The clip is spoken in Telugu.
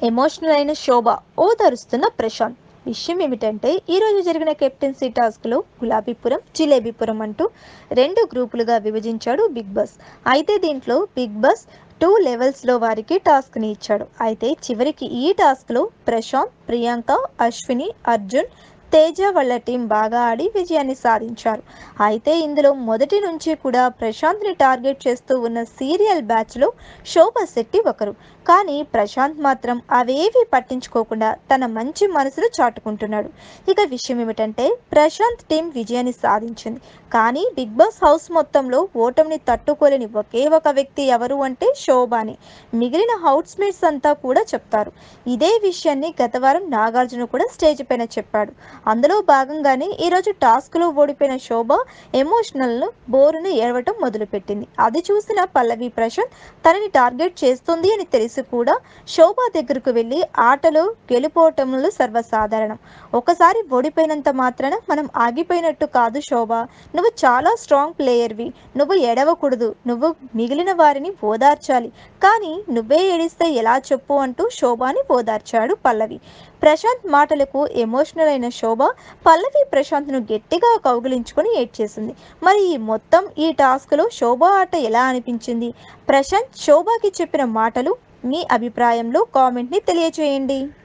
ఎమోషనల్ అయిన శోభ ఓదారుస్తున్న ప్రశాంత్ విషయం ఏమిటంటే ఈరోజు జరిగిన కెప్టెన్సీ టాస్క్లో గులాబీపురం జిలేబీపురం అంటూ రెండు గ్రూపులుగా విభజించాడు బిగ్ బాస్ అయితే దీంట్లో బిగ్ బాస్ టూ లెవెల్స్లో వారికి టాస్క్ని ఇచ్చాడు అయితే చివరికి ఈ టాస్క్లో ప్రశాంత్ ప్రియాంక అశ్విని అర్జున్ తేజ వాళ్ళ టీం బాగా ఆడి విజయాన్ని సాధించారు అయితే ఇందులో మొదటి నుంచి కూడా ప్రశాంత్ని టార్గెట్ చేస్తూ ఉన్న సీరియల్ బ్యాచ్లో శోభా శెట్టి ఒకరు కానీ ప్రశాంత్ మాత్రం అవేవి పట్టించుకోకుండా తన మంచి మనసును చాటుకుంటున్నాడు ఇక విషయం ఏమిటంటే ప్రశాంత్ టీం విజయాన్ని సాధించింది కానీ బిగ్ బాస్ హౌస్ మొత్తంలో ఓటమిని తట్టుకోలేని ఒకే ఒక వ్యక్తి ఎవరు అంటే శోభాని మిగిలిన హౌస్ మేట్స్ అంతా కూడా చెప్తారు ఇదే విషయాన్ని గత వారం నాగార్జున కూడా స్టేజ్ పైన చెప్పాడు అందులో భాగంగానే ఈరోజు టాస్క్లో ఓడిపోయిన శోభ ఎమోషనల్ బోరును ఏడవటం మొదలుపెట్టింది అది చూసిన పల్లవి ప్రశాంత్ తనని టార్గెట్ చేస్తుంది అని తెలిసి కూడా శోభ దగ్గరకు వెళ్ళి ఆటలో గెలుపోవటములు సర్వసాధారణం ఒకసారి ఓడిపోయినంత మాత్రాన మనం ఆగిపోయినట్టు కాదు శోభ నువ్వు చాలా స్ట్రాంగ్ ప్లేయర్వి నువ్వు ఎడవకూడదు నువ్వు మిగిలిన వారిని ఓదార్చాలి కానీ నువ్వే ఏడిస్తే ఎలా చెప్పు అంటూ శోభాని ఓదార్చాడు పల్లవి ప్రశాంత్ మాటలకు ఎమోషనల్ అయిన శోభ పల్లవి ప్రశాంత్ను గట్టిగా కౌగిలించుకొని ఏడ్చేసింది మరి ఈ మొత్తం ఈ టాస్క్లో శోభ ఆట ఎలా అనిపించింది ప్రశాంత్ శోభాకి చెప్పిన మాటలు మీ అభిప్రాయంలో కామెంట్ని తెలియజేయండి